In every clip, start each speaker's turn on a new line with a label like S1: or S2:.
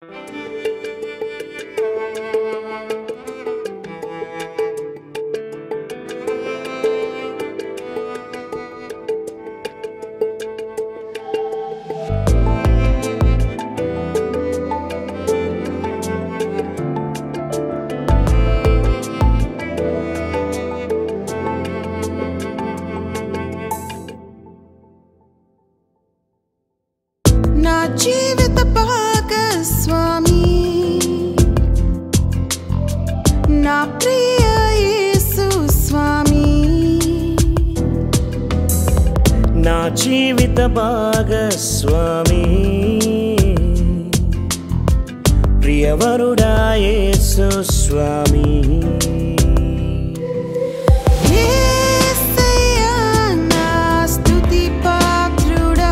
S1: నా జీవిత భాగస్వామి నా ప్రియ యేసు స్వామి
S2: నా జీవిత భాగస్వామి ప్రియవరుడా యేసు స్వామి
S1: యేసయ్యా నా స్తుతి పాత్రుడా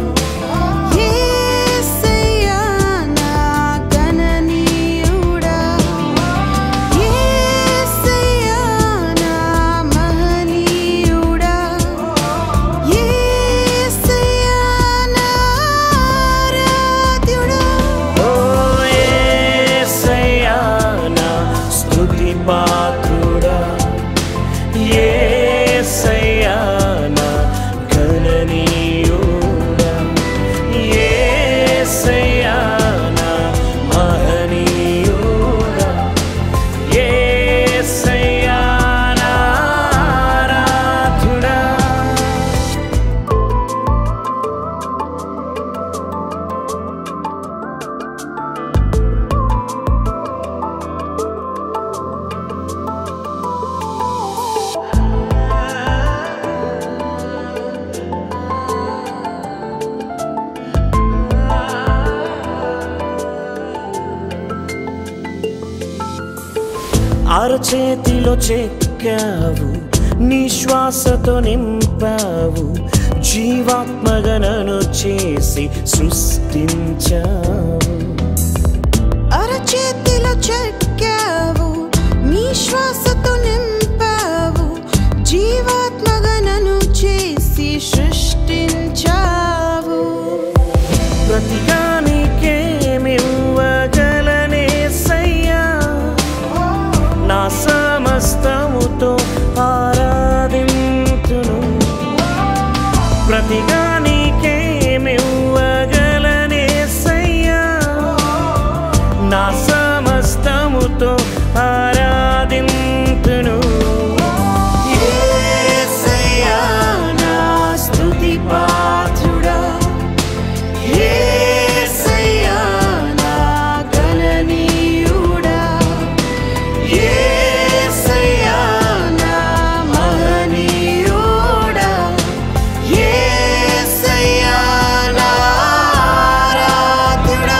S1: యేసయ్యా నా గణనీయుడా యేసయ్యా నా మహనీయుడా యేసయ్యా నా ఆరాధ్యుడా
S2: ఓ యేసయ్యా నా స్తుతి పాత్రుడా యేసయ్యా నా గణనీయుడా యేసయ్యా నా మహనీయుడా యేసయ్యా నా ఆరాధ్యుడా అరచేతిలో చెక్కావు నీ శ్వాసతో నింపావు జీవాత్మగనను చేసి సృష్టించావు
S1: అరచేతిలో చెక్కావు నీ శ్వాసతో నింపావు జీవాత్మగా నన్ను చేసి సృష్టించావు
S2: ప్రతిగా నీకేమివ్వగలనే సయ్యా నా సమస్తముతో ఆరాధింతును ప్రతిగా నీకేమివ్వగలనే సయ్యా నా సమస్తముతో ఆరాధింతును యేసయ్యా నా స్తుతి పాత్రుడా యేసయ్యా నా గణనీయుడా యేసయ్యా నా మహనీయుడా యేసయ్యా నా ఆరాధ్యుడా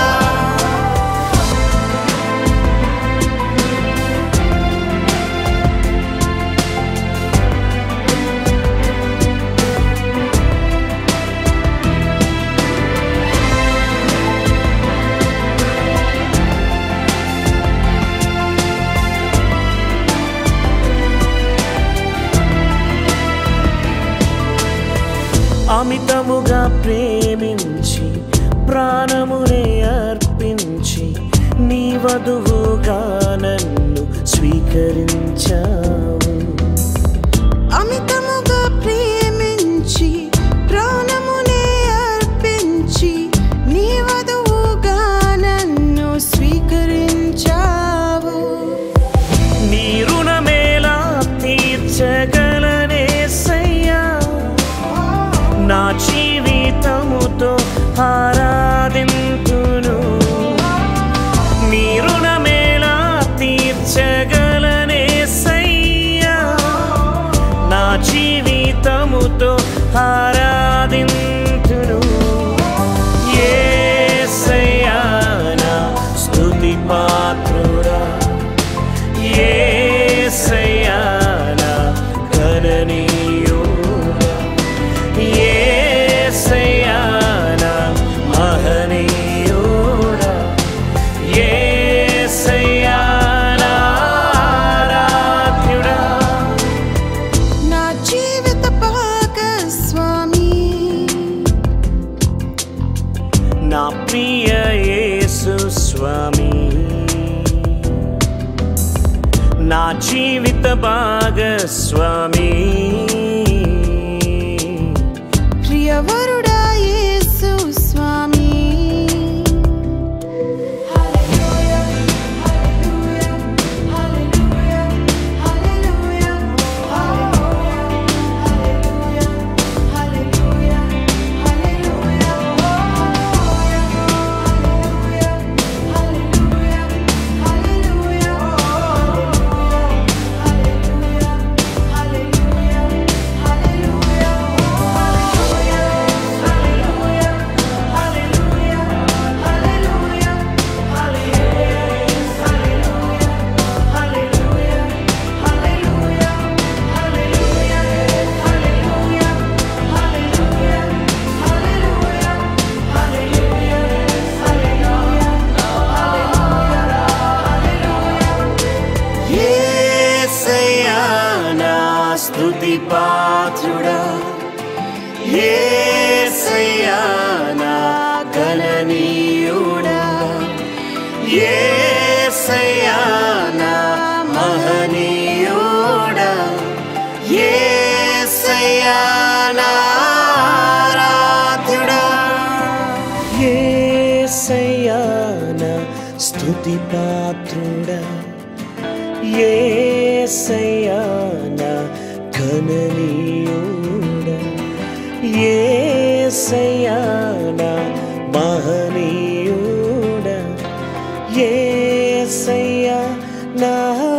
S2: అమితముగా ప్రేమించి ప్రాణమునే అర్పించి నీ వధువుగా నన్ను స్వీకరించావు
S1: అమితముగా ప్రేమించి ప్రాణమునే అర్పించి నీ వధువుగా నన్ను స్వీకరించావు
S2: నీ రుణమేలా తీర్చగలనే సయ్యా నా జీవితముతో ఆరాధింతును నీ రుణమేలా జీవిత భాగస్వామి
S1: ప్రియవరుడా యేసు స్వామి
S2: యేసయ్యా నా స్తుతి పాత్రుడా యేసయ్యా నా గణనీయుడా యేసయ్యా నా మహనీయుడా యేసయ్యా నా ఆరాధ్యుడా యేసయ్యా నా స్తుతి పాత్రుడా యేసయ్యా నా ఘననీయుడా యేసయ్యా నా మహనీయుడా యేసయ్యా నా